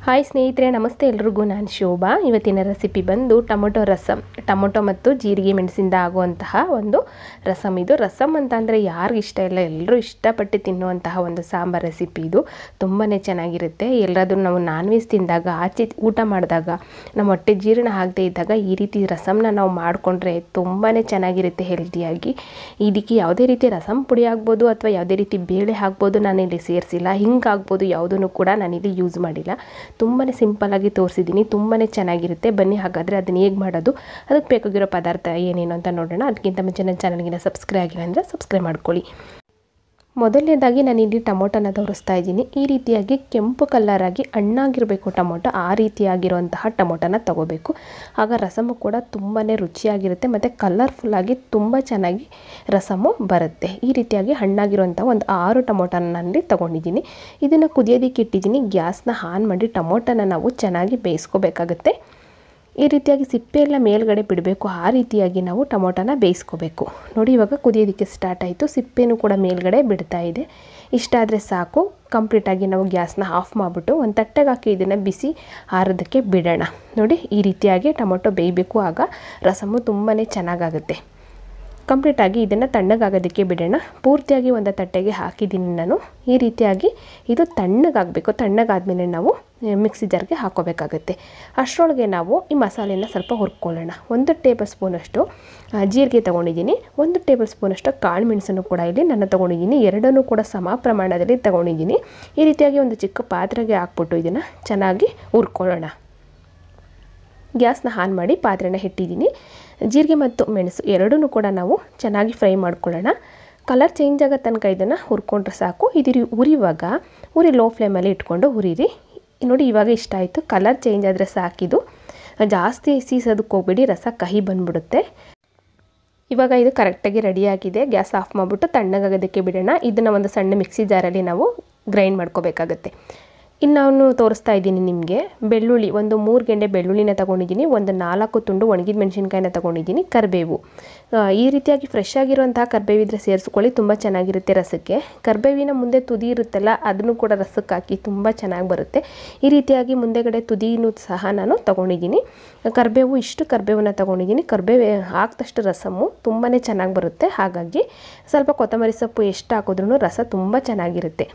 hi ಸ್ನೇಹಿತರೆ ನಮಸ್ತೆ ಎಲ್ರಿಗೂ ನಾನು ಶೋಭಾ ಇವತ್ತಿನ ರೆಸಿಪಿ ಬಂದು ಟೊಮೊಟೊ ರಸಮ್ ಟೊಮೊಟೊ ಮತ್ತು ಜೀರಿಗೆ ಮೆಣಸಿಂದ ಆಗುವಂತಹ ಒಂದು ರಸಮ್ ಇದು ರಸಮ್ ಅಂತ ಅಂದರೆ ಯಾರಿಗೂ ಇಷ್ಟ ಇಲ್ಲ ಎಲ್ಲರೂ ಇಷ್ಟಪಟ್ಟು ತಿನ್ನುವಂತಹ ಒಂದು ಸಾಂಬಾರ್ ರೆಸಿಪಿ ಇದು ತುಂಬಾ ಚೆನ್ನಾಗಿರುತ್ತೆ ಎಲ್ಲಾದರೂ ನಾವು ನಾನ್ ವೆಜ್ ತಿಂದಾಗ ಆಚೆ ಊಟ ಮಾಡಿದಾಗ ನಮ್ಮ ಹೊಟ್ಟೆ ಜೀರ್ಣ ಆಗದೆ ಇದ್ದಾಗ ಈ ರೀತಿ ರಸಮ್ನ ನಾವು ಮಾಡಿಕೊಂಡ್ರೆ ತುಂಬಾ ಚೆನ್ನಾಗಿರುತ್ತೆ ಹೆಲ್ತಿಯಾಗಿ ಇದಕ್ಕೆ ಯಾವುದೇ ರೀತಿ ರಸಮ್ ಪುಡಿ ಆಗ್ಬೋದು ಅಥವಾ ಯಾವುದೇ ರೀತಿ ಬೇಳೆ ಹಾಕ್ಬೋದು ನಾನಿಲ್ಲಿ ಸೇರಿಸಿಲ್ಲ ಹಿಂಗಾಗ್ಬೋದು ಯಾವುದನ್ನು ಕೂಡ ನಾನಿಲ್ಲಿ ಯೂಸ್ ಮಾಡಿಲ್ಲ ತುಂಬಾ ಸಿಂಪಲ್ಲಾಗಿ ತೋರಿಸಿದ್ದೀನಿ ತುಂಬಾ ಚೆನ್ನಾಗಿರುತ್ತೆ ಬನ್ನಿ ಹಾಗಾದರೆ ಅದನ್ನು ಹೇಗೆ ಮಾಡೋದು ಅದಕ್ಕೆ ಬೇಕಾಗಿರೋ ಪದಾರ್ಥ ಏನೇನು ಅಂತ ನೋಡೋಣ ಅದಕ್ಕಿಂತ ಮುಂಚೆ ನನ್ನ ಚಾನಲ್ಗಿನ ಸಬ್ಸ್ಕ್ರೈಬ್ ಆಗಿಲ್ಲ ಅಂದರೆ ಸಬ್ಸ್ಕ್ರೈಬ್ ಮಾಡ್ಕೊಳ್ಳಿ ಮೊದಲನೇದಾಗಿ ನಾನು ಇಲ್ಲಿ ಟೊಮೊಟೊನ ತೋರಿಸ್ತಾ ಇದ್ದೀನಿ ಈ ರೀತಿಯಾಗಿ ಕೆಂಪು ಕಲರಾಗಿ ಹಣ್ಣಾಗಿರಬೇಕು ಟೊಮೊಟೊ ಆ ರೀತಿಯಾಗಿರುವಂತಹ ಟೊಮೊಟೊನ ತಗೋಬೇಕು ಆಗ ರಸಮು ಕೂಡ ತುಂಬಾ ರುಚಿಯಾಗಿರುತ್ತೆ ಮತ್ತು ಕಲರ್ಫುಲ್ಲಾಗಿ ತುಂಬ ಚೆನ್ನಾಗಿ ರಸಮು ಬರುತ್ತೆ ಈ ರೀತಿಯಾಗಿ ಹಣ್ಣಾಗಿರುವಂಥ ಒಂದು ಆರು ಟೊಮೊಟೊನ ನಾನಲ್ಲಿ ತೊಗೊಂಡಿದ್ದೀನಿ ಇದನ್ನು ಕುದಿಯೋದಕ್ಕೆ ಇಟ್ಟಿದ್ದೀನಿ ಗ್ಯಾಸ್ನ ಆನ್ ಮಾಡಿ ಟೊಮೊಟೊನ ನಾವು ಚೆನ್ನಾಗಿ ಬೇಯಿಸ್ಕೋಬೇಕಾಗುತ್ತೆ ಈ ರೀತಿಯಾಗಿ ಸಿಪ್ಪೆ ಎಲ್ಲ ಮೇಲ್ಗಡೆ ಬಿಡಬೇಕು ಆ ರೀತಿಯಾಗಿ ನಾವು ಟೊಮೊಟೊನ ಬೇಯಿಸ್ಕೋಬೇಕು ನೋಡಿ ಇವಾಗ ಕುದಿಯೋದಕ್ಕೆ ಸ್ಟಾರ್ಟ್ ಆಯಿತು ಸಿಪ್ಪೆನೂ ಕೂಡ ಮೇಲ್ಗಡೆ ಬಿಡ್ತಾ ಇದೆ ಇಷ್ಟ ಆದರೆ ಸಾಕು ಕಂಪ್ಲೀಟಾಗಿ ನಾವು ಗ್ಯಾಸ್ನ ಆಫ್ ಮಾಡಿಬಿಟ್ಟು ಒಂದು ತಟ್ಟೆಗೆ ಹಾಕಿ ಇದನ್ನು ಬಿಸಿ ಆರೋದಕ್ಕೆ ಬಿಡೋಣ ನೋಡಿ ಈ ರೀತಿಯಾಗಿ ಟೊಮೊಟೊ ಬೇಯಬೇಕು ಆಗ ರಸಮು ತುಂಬಾ ಚೆನ್ನಾಗಾಗುತ್ತೆ ಕಂಪ್ಲೀಟಾಗಿ ಇದನ್ನು ತಣ್ಣಗಾಗೋದಕ್ಕೆ ಬಿಡೋಣ ಪೂರ್ತಿಯಾಗಿ ಒಂದು ತಟ್ಟೆಗೆ ಹಾಕಿದ್ದೀನಿ ನಾನು ಈ ರೀತಿಯಾಗಿ ಇದು ತಣ್ಣಗಾಗಬೇಕು ತಣ್ಣಗಾದ್ಮೇಲೆ ನಾವು ಮಿಕ್ಸಿ ಜಾರ್ಗೆ ಹಾಕೋಬೇಕಾಗುತ್ತೆ ಅಷ್ಟರೊಳಗೆ ನಾವು ಈ ಮಸಾಲೆನ ಸ್ವಲ್ಪ ಹುರ್ಕೊಳ್ಳೋಣ ಒಂದು ಟೇಬಲ್ ಸ್ಪೂನಷ್ಟು ಜೀರಿಗೆ ತೊಗೊಂಡಿದ್ದೀನಿ ಒಂದು ಟೇಬಲ್ ಸ್ಪೂನಷ್ಟು ಕಾಳು ಮೆಣಸನ್ನು ಕೂಡ ಇಲ್ಲಿ ನಾನು ತೊಗೊಂಡಿದ್ದೀನಿ ಎರಡನ್ನೂ ಕೂಡ ಸಮ ಪ್ರಮಾಣದಲ್ಲಿ ತೊಗೊಂಡಿದ್ದೀನಿ ಈ ರೀತಿಯಾಗಿ ಒಂದು ಚಿಕ್ಕ ಪಾತ್ರೆಗೆ ಹಾಕ್ಬಿಟ್ಟು ಇದನ್ನು ಚೆನ್ನಾಗಿ ಹುರ್ಕೊಳ್ಳೋಣ ಗ್ಯಾಸ್ನ ಆನ್ ಮಾಡಿ ಪಾತ್ರೆನ ಇಟ್ಟಿದ್ದೀನಿ ಜೀರಿಗೆ ಮತ್ತು ಮೆಣಸು ಎರಡೂ ಕೂಡ ನಾವು ಚೆನ್ನಾಗಿ ಫ್ರೈ ಮಾಡ್ಕೊಳ್ಳೋಣ ಕಲರ್ ಚೇಂಜ್ ಆಗೋ ತನಕ ಇದನ್ನು ಹುರ್ಕೊಂಡ್ರೆ ಸಾಕು ಇದು ಉರಿವಾಗ ಉರಿ ಲೋ ಫ್ಲೇಮಲ್ಲಿ ಇಟ್ಕೊಂಡು ಹುರಿರಿ ನೋಡಿ ಇವಾಗ ಇಷ್ಟ ಆಯಿತು ಕಲರ್ ಚೇಂಜ್ ಆದರೆ ಸಾಕಿದು ಜಾಸ್ತಿ ಸೀಸೋದಕ್ಕೆ ಹೋಗ್ಬೇಡಿ ರಸ ಕಹಿ ಬಂದ್ಬಿಡುತ್ತೆ ಇವಾಗ ಇದು ಕರೆಕ್ಟಾಗಿ ರೆಡಿಯಾಗಿದೆ ಗ್ಯಾಸ್ ಆಫ್ ಮಾಡಿಬಿಟ್ಟು ತಣ್ಣಗಾಗೋದಕ್ಕೆ ಬಿಡೋಣ ಇದನ್ನು ಒಂದು ಸಣ್ಣ ಮಿಕ್ಸಿ ಜಾರಲ್ಲಿ ನಾವು ಗ್ರೈಂಡ್ ಮಾಡ್ಕೋಬೇಕಾಗತ್ತೆ ಇನ್ನು ನಾನು ತೋರಿಸ್ತಾ ಇದ್ದೀನಿ ನಿಮಗೆ ಬೆಳ್ಳುಳ್ಳಿ ಒಂದು ಮೂರು ಗೆಂಡೆ ಬೆಳ್ಳುಳ್ಳಿನ ತೊಗೊಂಡಿದ್ದೀನಿ ಒಂದು ನಾಲ್ಕು ತುಂಡು ಒಣಗಿದ ಮೆಣಸಿನ್ಕಾಯಿನ ತೊಗೊಂಡಿದ್ದೀನಿ ಕರಿಬೇವು ಈ ರೀತಿಯಾಗಿ ಫ್ರೆಶ್ ಆಗಿರುವಂತಹ ಕರಿಬೇವಿದ್ರೆ ಸೇರಿಸ್ಕೊಳ್ಳಿ ತುಂಬ ಚೆನ್ನಾಗಿರುತ್ತೆ ರಸಕ್ಕೆ ಕರಿಬೇವಿನ ಮುಂದೆ ತುದಿ ಇರುತ್ತಲ್ಲ ಅದನ್ನು ಕೂಡ ರಸಕ್ಕೆ ಹಾಕಿ ತುಂಬ ಚೆನ್ನಾಗಿ ಬರುತ್ತೆ ಈ ರೀತಿಯಾಗಿ ಮುಂದೆಗಡೆ ತುದಿನೂ ಸಹ ನಾನು ತೊಗೊಂಡಿದ್ದೀನಿ ಕರಿಬೇವು ಇಷ್ಟು ಕರಿಬೇವನ್ನ ತೊಗೊಂಡಿದ್ದೀನಿ ಕರಿಬೇವು ಹಾಕಿದಷ್ಟು ರಸಮ್ಮು ತುಂಬಾ ಚೆನ್ನಾಗಿ ಬರುತ್ತೆ ಹಾಗಾಗಿ ಸ್ವಲ್ಪ ಕೊತ್ತಂಬರಿ ಸೊಪ್ಪು ಎಷ್ಟು ಹಾಕಿದ್ರೂ ರಸ ತುಂಬ ಚೆನ್ನಾಗಿರುತ್ತೆ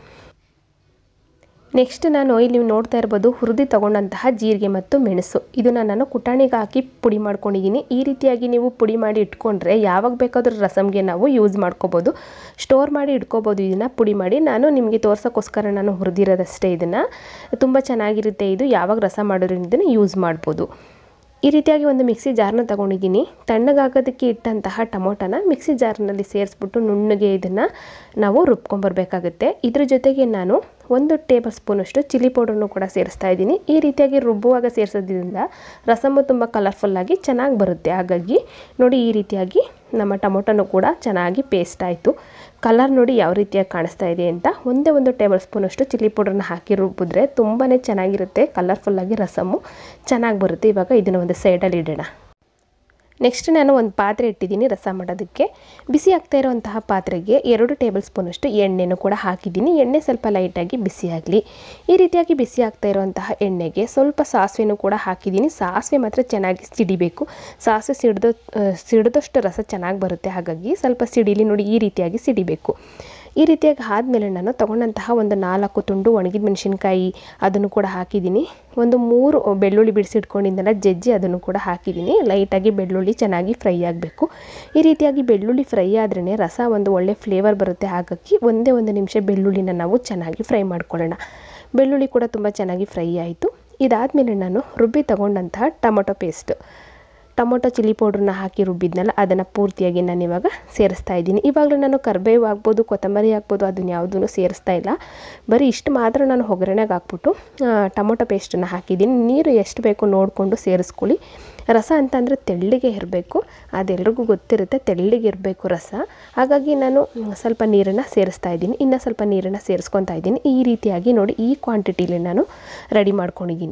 ನೆಕ್ಸ್ಟ್ ನಾನು ಇಲ್ಲಿ ನೀವು ನೋಡ್ತಾ ಇರ್ಬೋದು ಹುರಿದು ತೊಗೊಂಡಂತಹ ಜೀರಿಗೆ ಮತ್ತು ಮೆಣಸು ಇದನ್ನು ನಾನು ಕುಟಾಣಿಗೆ ಹಾಕಿ ಪುಡಿ ಮಾಡ್ಕೊಂಡಿದ್ದೀನಿ ಈ ರೀತಿಯಾಗಿ ನೀವು ಪುಡಿ ಮಾಡಿ ಇಟ್ಕೊಂಡ್ರೆ ಯಾವಾಗ ಬೇಕಾದರೂ ರಸಮ್ಗೆ ನಾವು ಯೂಸ್ ಮಾಡ್ಕೋಬೋದು ಸ್ಟೋರ್ ಮಾಡಿ ಇಟ್ಕೋಬೋದು ಇದನ್ನು ಪುಡಿ ಮಾಡಿ ನಾನು ನಿಮಗೆ ತೋರ್ಸೋಕ್ಕೋಸ್ಕರ ನಾನು ಹುರಿದಿರೋದಷ್ಟೇ ಇದನ್ನು ತುಂಬ ಚೆನ್ನಾಗಿರುತ್ತೆ ಇದು ಯಾವಾಗ ರಸ ಮಾಡೋದ್ರಿಂದ ಇದನ್ನು ಯೂಸ್ ಮಾಡ್ಬೋದು ಈ ರೀತಿಯಾಗಿ ಒಂದು ಮಿಕ್ಸಿ ಜಾರ್ನ ತೊಗೊಂಡಿದ್ದೀನಿ ತಣ್ಣಗಾಗೋದಕ್ಕೆ ಇಟ್ಟಂತಹ ಟೊಮೊಟೊನ ಮಿಕ್ಸಿ ಜಾರ್ನಲ್ಲಿ ಸೇರಿಸ್ಬಿಟ್ಟು ನುಣ್ಣಗೆ ಇದನ್ನು ನಾವು ರುಬ್ಕೊಂಬರ್ಬೇಕಾಗುತ್ತೆ ಇದ್ರ ಜೊತೆಗೆ ನಾನು ಒಂದು ಟೇಬಲ್ ಸ್ಪೂನಷ್ಟು ಚಿಲ್ಲಿ ಪೌಡರ್ನು ಕೂಡ ಸೇರಿಸ್ತಾ ಇದ್ದೀನಿ ಈ ರೀತಿಯಾಗಿ ರುಬ್ಬುವಾಗ ಸೇರಿಸೋದ್ರಿಂದ ರಸಮು ತುಂಬ ಕಲರ್ಫುಲ್ಲಾಗಿ ಚೆನ್ನಾಗಿ ಬರುತ್ತೆ ಹಾಗಾಗಿ ನೋಡಿ ಈ ರೀತಿಯಾಗಿ ನಮ್ಮ ಟೊಮೊಟೊನು ಕೂಡ ಚೆನ್ನಾಗಿ ಪೇಸ್ಟ್ ಆಯಿತು ಕಲರ್ ನೋಡಿ ಯಾವ ರೀತಿಯಾಗಿ ಕಾಣಿಸ್ತಾ ಇದೆ ಅಂತ ಒಂದೇ ಒಂದು ಟೇಬಲ್ ಸ್ಪೂನಷ್ಟು ಚಿಲ್ಲಿ ಪೌಡರ್ನ ಹಾಕಿ ರುಬ್ಬಿದ್ರೆ ತುಂಬಾ ಚೆನ್ನಾಗಿರುತ್ತೆ ಕಲರ್ಫುಲ್ಲಾಗಿ ರಸಮು ಚೆನ್ನಾಗಿ ಬರುತ್ತೆ ಇವಾಗ ಇದನ್ನು ಒಂದು ಸೈಡಲ್ಲಿ ಇಡೋಣ ನೆಕ್ಸ್ಟ್ ನಾನು ಒಂದು ಪಾತ್ರೆ ಇಟ್ಟಿದ್ದೀನಿ ರಸ ಮಾಡೋದಕ್ಕೆ ಬಿಸಿ ಆಗ್ತಾ ಇರೋವಂತಹ ಪಾತ್ರೆಗೆ ಎರಡು ಟೇಬಲ್ ಸ್ಪೂನಷ್ಟು ಎಣ್ಣೆನೂ ಕೂಡ ಹಾಕಿದ್ದೀನಿ ಎಣ್ಣೆ ಸ್ವಲ್ಪ ಲೈಟಾಗಿ ಬಿಸಿ ಆಗಲಿ ಈ ರೀತಿಯಾಗಿ ಬಿಸಿ ಆಗ್ತಾ ಇರೋವಂತಹ ಎಣ್ಣೆಗೆ ಸ್ವಲ್ಪ ಸಾಸಿವೆನೂ ಕೂಡ ಹಾಕಿದ್ದೀನಿ ಸಾಸಿವೆ ಮಾತ್ರ ಚೆನ್ನಾಗಿ ಸಿಡಿಬೇಕು ಸಾಸಿವೆ ಸಿಡ್ದು ಸಿಡಿದಷ್ಟು ರಸ ಚೆನ್ನಾಗಿ ಬರುತ್ತೆ ಹಾಗಾಗಿ ಸ್ವಲ್ಪ ಸಿಡಿಲಿ ನೋಡಿ ಈ ರೀತಿಯಾಗಿ ಸಿಡಿಬೇಕು ಈ ರೀತಿಯಾಗಿ ಆದಮೇಲೆ ನಾನು ತೊಗೊಂಡಂತಹ ಒಂದು ನಾಲ್ಕು ತುಂಡು ಒಣಗಿದ ಮೆಣಸಿನ್ಕಾಯಿ ಅದನ್ನು ಕೂಡ ಹಾಕಿದ್ದೀನಿ ಒಂದು ಮೂರು ಬೆಳ್ಳುಳ್ಳಿ ಬಿಡಿಸಿಟ್ಕೊಂಡಿದ್ದೆಲ್ಲ ಜಜ್ಜಿ ಅದನ್ನು ಕೂಡ ಹಾಕಿದ್ದೀನಿ ಲೈಟಾಗಿ ಬೆಳ್ಳುಳ್ಳಿ ಚೆನ್ನಾಗಿ ಫ್ರೈ ಆಗಬೇಕು ಈ ರೀತಿಯಾಗಿ ಬೆಳ್ಳುಳ್ಳಿ ಫ್ರೈ ಆದ್ರೇ ರಸ ಒಂದು ಒಳ್ಳೆ ಫ್ಲೇವರ್ ಬರುತ್ತೆ ಹಾಗಾಗಿ ಒಂದೇ ಒಂದು ನಿಮಿಷ ಬೆಳ್ಳುಳ್ಳಿನ ನಾವು ಚೆನ್ನಾಗಿ ಫ್ರೈ ಮಾಡ್ಕೊಳ್ಳೋಣ ಬೆಳ್ಳುಳ್ಳಿ ಕೂಡ ತುಂಬ ಚೆನ್ನಾಗಿ ಫ್ರೈ ಆಯಿತು ಇದಾದಮೇಲೆ ನಾನು ರುಬ್ಬಿ ತಗೊಂಡಂತಹ ಟೊಮೊಟೊ ಪೇಸ್ಟ್ ಟೊಮೊಟೊ ಚಿಲ್ಲಿ ಪೌಡ್ರನ್ನ ಹಾಕಿ ರುಬ್ಬಿದ್ನಲ್ಲ ಅದನ್ನು ಪೂರ್ತಿಯಾಗಿ ನಾನು ಇವಾಗ ಸೇರಿಸ್ತಾ ಇದ್ದೀನಿ ಇವಾಗಲೂ ನಾನು ಕರಿಬೇವು ಹಾಕ್ಬೋದು ಕೊತ್ತಂಬರಿ ಹಾಕ್ಬೋದು ಅದನ್ನು ಯಾವುದೂ ಸೇರಿಸ್ತಾ ಇಲ್ಲ ಬರೀ ಇಷ್ಟು ಮಾತ್ರ ನಾನು ಒಗ್ಗರಣೆಗೆ ಹಾಕ್ಬಿಟ್ಟು ಟೊಮೊಟೊ ಪೇಸ್ಟನ್ನು ಹಾಕಿದ್ದೀನಿ ನೀರು ಎಷ್ಟು ಬೇಕು ನೋಡಿಕೊಂಡು ಸೇರಿಸ್ಕೊಳ್ಳಿ ರಸ ಅಂತಂದರೆ ತೆಳ್ಳಗೆ ಇರಬೇಕು ಅದೆಲ್ರಿಗೂ ಗೊತ್ತಿರುತ್ತೆ ತೆಳ್ಳಗೆ ಇರಬೇಕು ರಸ ಹಾಗಾಗಿ ನಾನು ಸ್ವಲ್ಪ ನೀರನ್ನು ಸೇರಿಸ್ತಾ ಇದ್ದೀನಿ ಇನ್ನು ಸ್ವಲ್ಪ ನೀರನ್ನು ಸೇರಿಸ್ಕೊತಾ ಇದ್ದೀನಿ ಈ ರೀತಿಯಾಗಿ ನೋಡಿ ಈ ಕ್ವಾಂಟಿಟಿಲಿ ನಾನು ರೆಡಿ ಮಾಡ್ಕೊಂಡಿದ್ದೀನಿ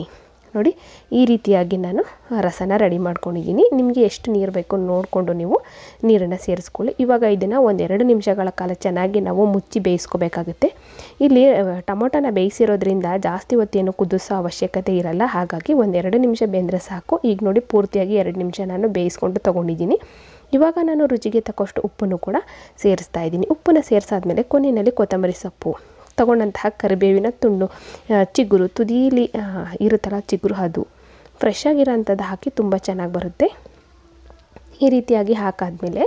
ನೋಡಿ ಈ ರೀತಿಯಾಗಿ ನಾನು ರಸನ ರೆಡಿ ಮಾಡ್ಕೊಂಡಿದ್ದೀನಿ ನಿಮಗೆ ಎಷ್ಟು ನೀರು ಬೇಕು ನೋಡಿಕೊಂಡು ನೀವು ನೀರನ್ನು ಸೇರಿಸ್ಕೊಳ್ಳಿ ಇವಾಗ ಇದನ್ನು ಒಂದೆರಡು ನಿಮಿಷಗಳ ಕಾಲ ಚೆನ್ನಾಗಿ ನಾವು ಮುಚ್ಚಿ ಬೇಯಿಸ್ಕೋಬೇಕಾಗುತ್ತೆ ಇಲ್ಲಿ ಟೊಮೊಟೊನ ಬೇಯಿಸಿರೋದ್ರಿಂದ ಜಾಸ್ತಿ ಹೊತ್ತೇನು ಕುದಿಸೋ ಅವಶ್ಯಕತೆ ಇರಲ್ಲ ಹಾಗಾಗಿ ಒಂದೆರಡು ನಿಮಿಷ ಬೆಂದರೆ ಸಾಕು ಈಗ ನೋಡಿ ಪೂರ್ತಿಯಾಗಿ ಎರಡು ನಿಮಿಷ ನಾನು ಬೇಯಿಸ್ಕೊಂಡು ತೊಗೊಂಡಿದ್ದೀನಿ ಇವಾಗ ನಾನು ರುಚಿಗೆ ತಕ್ಕಷ್ಟು ಉಪ್ಪನ್ನು ಕೂಡ ಸೇರಿಸ್ತಾ ಇದ್ದೀನಿ ಉಪ್ಪನ್ನು ಸೇರಿಸಾದ್ಮೇಲೆ ಕೊನೆಯಲ್ಲಿ ಕೊತ್ತಂಬರಿ ಸೊಪ್ಪು ತಗೊಂಡಂತಹ ಕರಿಬೇವಿನ ತುಂಡು ಚಿಗುರು ತುದೀಲಿ ಇರುತ್ತಲ್ಲ ಚಿಗುರು ಅದು ಫ್ರೆಶ್ ಆಗಿರೋಂಥದ್ದು ಹಾಕಿ ತುಂಬ ಚೆನ್ನಾಗಿ ಬರುತ್ತೆ ಈ ರೀತಿಯಾಗಿ ಹಾಕಾದ್ಮೇಲೆ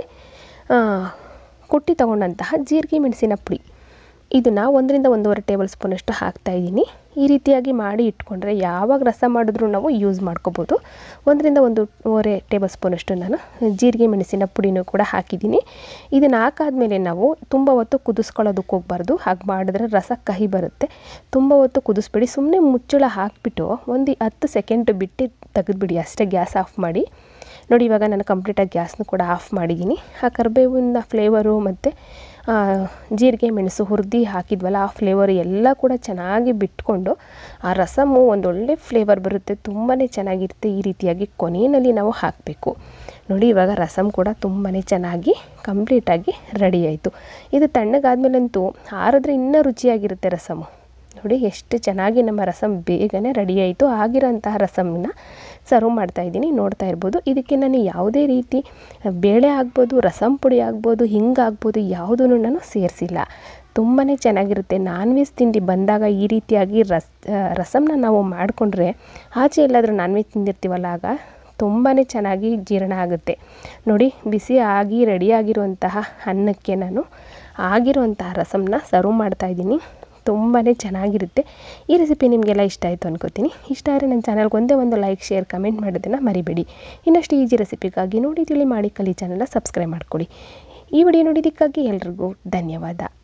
ಕುಟ್ಟಿ ತಗೊಂಡಂತಹ ಜೀರಿಗೆ ಮೆಣಸಿನ ಪುಡಿ ಇದನ್ನು ಒಂದರಿಂದ ಒಂದೂವರೆ ಟೇಬಲ್ ಸ್ಪೂನಷ್ಟು ಹಾಕ್ತಾಯಿದ್ದೀನಿ ಈ ರೀತಿಯಾಗಿ ಮಾಡಿ ಇಟ್ಕೊಂಡ್ರೆ ಯಾವಾಗ ರಸ ಮಾಡಿದ್ರೂ ನಾವು ಯೂಸ್ ಮಾಡ್ಕೋಬೋದು ಒಂದರಿಂದ ಒಂದೂವರೆ ಟೇಬಲ್ ಸ್ಪೂನಷ್ಟು ನಾನು ಜೀರಿಗೆ ಮೆಣಸಿನ ಪುಡಿನೂ ಕೂಡ ಹಾಕಿದ್ದೀನಿ ಇದನ್ನು ಹಾಕಾದ್ಮೇಲೆ ನಾವು ತುಂಬ ಹೊತ್ತು ಕುದಿಸ್ಕೊಳ್ಳೋದಕ್ಕೆ ಹೋಗ್ಬಾರ್ದು ಹಾಗೆ ಮಾಡಿದ್ರೆ ರಸ ಕಹಿ ಬರುತ್ತೆ ತುಂಬ ಹೊತ್ತು ಕುದಿಸ್ಬಿಡಿ ಸುಮ್ಮನೆ ಮುಚ್ಚಳ ಹಾಕಿಬಿಟ್ಟು ಒಂದು ಹತ್ತು ಸೆಕೆಂಡ್ ಬಿಟ್ಟು ತೆಗೆದುಬಿಡಿ ಅಷ್ಟೇ ಗ್ಯಾಸ್ ಆಫ್ ಮಾಡಿ ನೋಡಿ ಇವಾಗ ನಾನು ಕಂಪ್ಲೀಟಾಗಿ ಗ್ಯಾಸ್ನ ಕೂಡ ಆಫ್ ಮಾಡಿದ್ದೀನಿ ಆ ಕರಿಬೇವಿನ ಫ್ಲೇವರು ಮತ್ತು ಜೀರಿಗೆ ಮೆಣಸು ಹುರಿದು ಹಾಕಿದ್ವಲ್ಲ ಆ ಫ್ಲೇವರ್ ಎಲ್ಲ ಕೂಡ ಚೆನ್ನಾಗಿ ಬಿಟ್ಕೊಂಡು ಆ ರಸಮು ಒಂದೊಳ್ಳೆ ಫ್ಲೇವರ್ ಬರುತ್ತೆ ತುಂಬಾ ಚೆನ್ನಾಗಿರುತ್ತೆ ಈ ರೀತಿಯಾಗಿ ಕೊನೆಯಲ್ಲಿ ನಾವು ಹಾಕಬೇಕು ನೋಡಿ ಇವಾಗ ರಸಮ್ ಕೂಡ ತುಂಬಾ ಚೆನ್ನಾಗಿ ಕಂಪ್ಲೀಟಾಗಿ ರೆಡಿ ಆಯಿತು ಇದು ತಣ್ಣಗಾದ್ಮೇಲಂತೂ ಆರಿದ್ರೆ ಇನ್ನೂ ರುಚಿಯಾಗಿರುತ್ತೆ ರಸಮು ನೋಡಿ ಎಷ್ಟು ಚೆನ್ನಾಗಿ ನಮ್ಮ ರಸಮ್ ಬೇಗನೆ ರೆಡಿ ಆಯಿತು ಆಗಿರೋಂತಹ ರಸಮನ್ನ ಸರ್ವ್ ಮಾಡ್ತಾಯಿದ್ದೀನಿ ನೋಡ್ತಾ ಇರ್ಬೋದು ಇದಕ್ಕೆ ನಾನು ಯಾವುದೇ ರೀತಿ ಬೇಳೆ ಆಗ್ಬೋದು ರಸಮ್ ಪುಡಿ ಆಗ್ಬೋದು ಹಿಂಗಾಗ್ಬೋದು ಯಾವುದೂ ನಾನು ಸೇರಿಸಿಲ್ಲ ತುಂಬಾ ಚೆನ್ನಾಗಿರುತ್ತೆ ನಾನ್ ವೆಜ್ ತಿಂಡಿ ಬಂದಾಗ ಈ ರೀತಿಯಾಗಿ ರಸ್ ರಸಮ್ನ ನಾವು ಮಾಡಿಕೊಂಡ್ರೆ ಆಚೆ ಎಲ್ಲಾದರೂ ನಾನ್ ವೆಜ್ ತಿಂದಿರ್ತೀವಲ್ಲ ಆಗ ತುಂಬಾ ಚೆನ್ನಾಗಿ ಜೀರ್ಣ ಆಗುತ್ತೆ ನೋಡಿ ಬಿಸಿ ಆಗಿ ರೆಡಿಯಾಗಿರುವಂತಹ ಅನ್ನಕ್ಕೆ ನಾನು ಆಗಿರುವಂತಹ ರಸಮ್ನ ಸರ್ವ್ ಮಾಡ್ತಾಯಿದ್ದೀನಿ ತುಂಬಾ ಚೆನ್ನಾಗಿರುತ್ತೆ ಈ ರೆಸಿಪಿ ನಿಮಗೆಲ್ಲ ಇಷ್ಟ ಆಯಿತು ಅನ್ಕೋತೀನಿ ಇಷ್ಟ ಆದರೆ ನನ್ನ ಚಾನಲ್ಗೆ ಒಂದೇ ಒಂದು ಲೈಕ್ ಶೇರ್ ಕಮೆಂಟ್ ಮಾಡೋದನ್ನು ಮರಿಬೇಡಿ ಇನ್ನಷ್ಟು ಈಜಿ ರೆಸಿಪಿಗಾಗಿ ನೋಡಿ ತಿಳಿ ಮಾಡಿ ಕಲಿ ಚಾನಲ್ನ ಸಬ್ಸ್ಕ್ರೈಬ್ ಮಾಡ್ಕೊಳ್ಳಿ ಈ ವಿಡಿಯೋ ನೋಡಿದ್ದಕ್ಕಾಗಿ ಎಲ್ರಿಗೂ ಧನ್ಯವಾದ